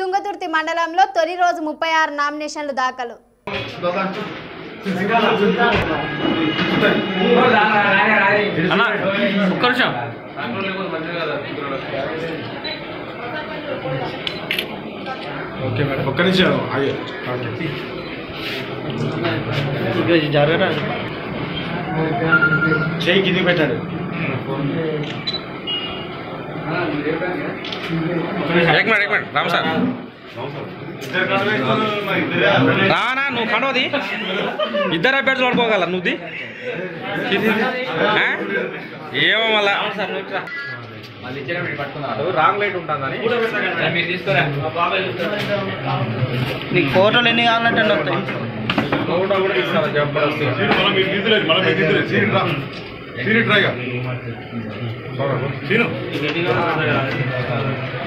తుంగతుర్తి మండలంలో తొలి రోజు ముప్పై ఆరు నామినేషన్లు దాఖలు అన్న ఒక్క నిమిషం ఓకే మేడం ఒక్క నిమిషం ఆగే ఓకే చేయి కింది పెట్టాడు ఏక్ మినిట్ ఏక్ మినిట్ రామ్ సార్ రానా నువ్వు కనవది ఇద్దరు అభ్యర్థులు పడుకోగల నువ్వుది ఇది, ఇది. ఆ? ఏమో మళ్ళా రాంగ్ లైట్ ఉంటుందని మీరు తీసుకోరా నీకు ఫోటోలు ఎన్ని కావాలంటే అన్ని వస్తాయి ఫోటో కూడా తీసుకోవాలి జబర్దస్త్ మళ్ళీ మీరు దిద్దులేదు మళ్ళీ మీరు దిద్దులేదు సీన్ రా సీన్ ట్రైగా సీను